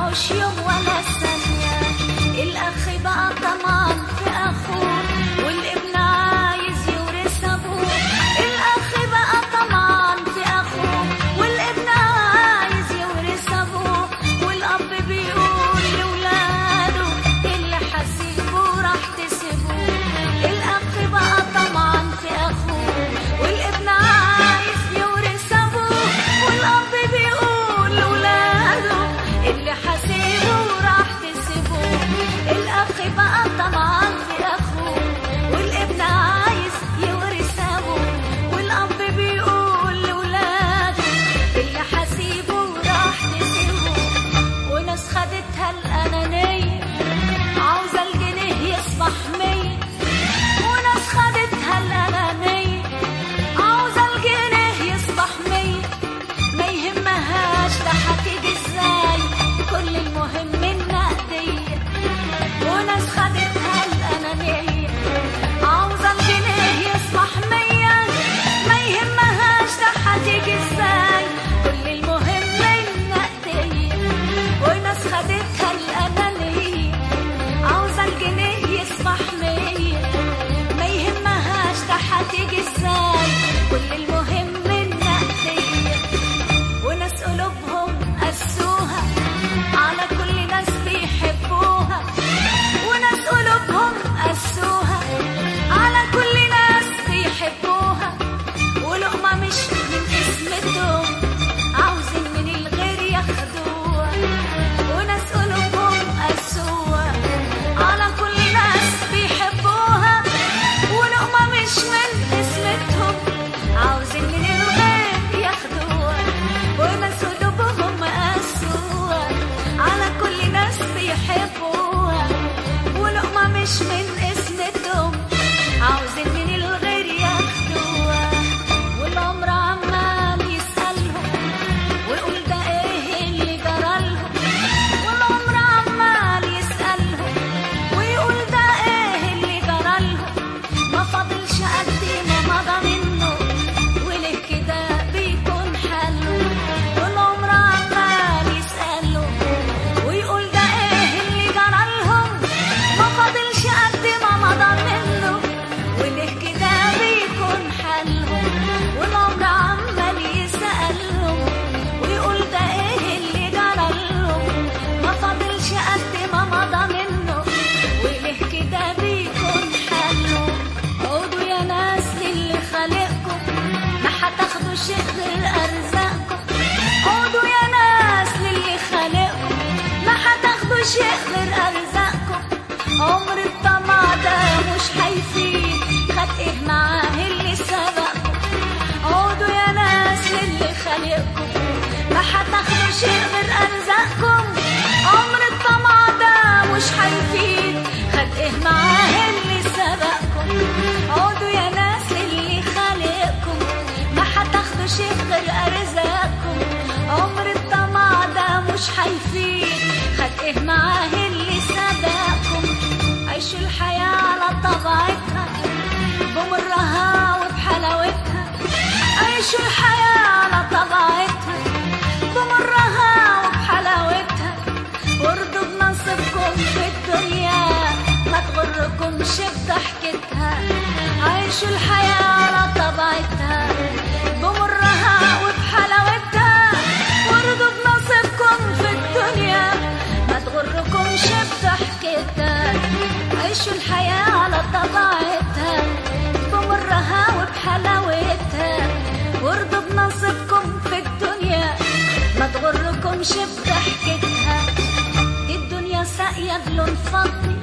مش يوم ولا ثانية الأخ بقى طمعان في أخوه والابن عايز يورث أبوه الأخ بقى طمعان في أخوه والابن عايز يورث أبوه والأب بيقول لولاده اللي حسيبه راح تسيبوه الأخ بقى طمعان في أخوه والابن عايز يورث أبوه والأب بيقول لولاده اللي حسيبه راح تسيبوه الأخ بقى طمعان في أخوه والابن عايز يورث أبوه والأب بيقول لولاده اللي حسيبه راح تسيبوه وناس خدتها الأنانية عاوزة الجنيه يصبح مية وناس خدتها الأنانية عاوزة الجنيه يصبح مية ما يهمهاش ده هتيجي ازاي كل المهم انها هدية وناس خدتها الأنانية عاوزة الجنيه يصبح مية ما يهمهاش ده هتيجي ازاي كل المهم انها هدية وناس خدتها الأنانية عاوزة الجنيه يصبح مية ما يهمهاش ده هتيجي ازاي كل المهم انها هدية وناس قلوبهم قسوها على كل ناس بيحبوها وناس قلوبهم قسوها على كل ناس بيحبوها ولقمة مش من اسمتهم عاوزين من الغير ياخدوها وناس قلوبهم قسوها على كل ناس بيحبوها ولقمة مش من اسمتهم عاوزين من الغير ياخدوها وناس قلوبهم قسوها على كل ناس بيحبوها ولقمة مش من اسمتهم عاوزين من الغير ياخدوها والعمر عمال يسألهم ويقول ده ايه اللي جرالهم والعمر عمال يسألهم ويقول ده ايه اللي جرالهم ما فاضلش قد ما مضى منه وليه كده بيكون حاله والعمر عمال يسألهم ويقول ده ايه اللي جرالهم ما فاضلش قد ما مضى منه وليه كده بيكون حالهم والعمر عمال يسألهم ويقول ده ايه اللي جرالهم ما فاضلش قد ما مضى منه وليه كده بيكون حالهم عودوا يا ناس للي خالقكم ما هتاخدوا شيء غير ارزاقكم عودوا يا ناس للي خالقكم ما هتاخدوا شيء غير ارزاقكم عمر الطمع ده مش هيفيد خد ايه معاه اللي سبقكم عودوا يا ناس للي خالقكم ما هتاخدوا شيء غير ارزاقكم عمر الطمع ده مش هيفيد خد ايه معاه اللي سبقكم عودوا يا ناس للي خالقكم ما هتاخدوا شيء غير ارزاقكم عمر الطمع ده مش هيفيد خد ايه معاه اللي سبقكم عيشوا الحياة على طبيعتها بمرها وبحلاوتها عيشوا الحياة على طبيعتها بمرها وبحلاوتها وارضوا بنصيبكم في الدنيا ما تغركمش بضحكتها عيشوا الحياة على طبيعتها بمرها وبحلاوتها وارضوا بنصيبكم في الدنيا ما تغركمش بضحكتها عيشوا الحياة على طبيعتها بمرها وبحلاوتها وارضوا بنصيبكم في الدنيا ما تغركمش بضحكتها دي الدنيا ساقية بلون فضي